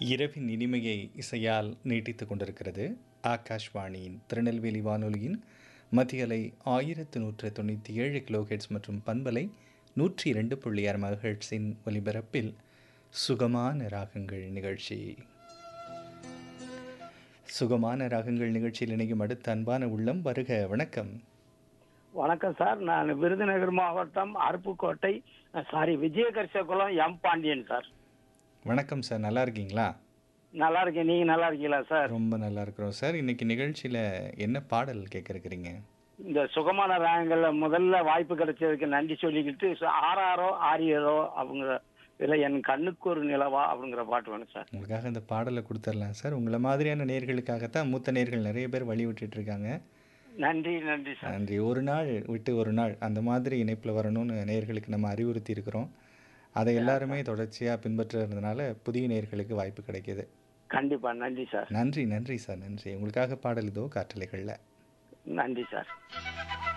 இரவின் இனிமையை இசையால் நீட்டித்துக் கொண்டிருக்கிறது ஆகாஷ்வாணியின் திருநெல்வேலி வானொலியின் மத்தியலை ஆயிரத்து நூற்று தொண்ணூற்றி ஏழு கிலோஹெட்ஸ் மற்றும் பண்பலை நூற்றி இரண்டு புள்ளி ஆறு மகஹெட்ஸின் ஒலிபரப்பில் சுகமான ராகங்கள் நிகழ்ச்சி சுகமான ராகங்கள் நிகழ்ச்சியில் இணையும் அடுத்த அன்பான உள்ளம் வருக வணக்கம் வணக்கம் சார் நான் விருதுநகர் மாவட்டம் Aruppukottai sorry Vijayakarisakulam M Pandian sir வணக்கம் சார் நல்லா இருக்கீங்களா நல்லா இருக்கேன் நீங்க நல்லா இருக்கீங்களா சார் ரொம்ப நல்லா இருக்கிறோம் சார் இன்னைக்கு நிகழ்ச்சியில் என்ன பாடல் கேட்க இருக்கிறீங்க இந்த சுகமான ராகங்கள்ல முதல்ல வாய்ப்பு கிடைச்சதுக்கு நன்றி சொல்லிக்கிட்டு ச- ஆறாரோ ஆரியரோ அவங்க இதுல என் கண்ணுக்கு ஒரு நிலவா அப்படிங்கிற பாட்டு வேணும் சார் உங்களுக்காக இந்த பாடலை கொடுத்துடலாம் சார் உங்களை மாதிரியான நேர்களுக்காகத்தான் மூத்த நேர்கள் நிறைய பேர் வழி விட்டுட்டு இருக்காங்க நன்றி நன்றி சார் நன்றி ஒரு நாள் விட்டு ஒரு நாள் அந்த மாதிரி இணைப்பில் வரணும்னு நேர்களுக்கு நம்ம அறிவுறுத்தி இருக்கிறோம் அதை எல்லாருமே தொடர்ச்சியாக பின்பற்றுறதுனால புதிய நேர்களுக்கு வாய்ப்பு கிடைக்கிது கண்டிப்பா நன்றி சார் நன்றி நன்றி சார் நன்றி உங்களுக்காக பாடல் இதோ காற்றலைகளில் நன்றி சார்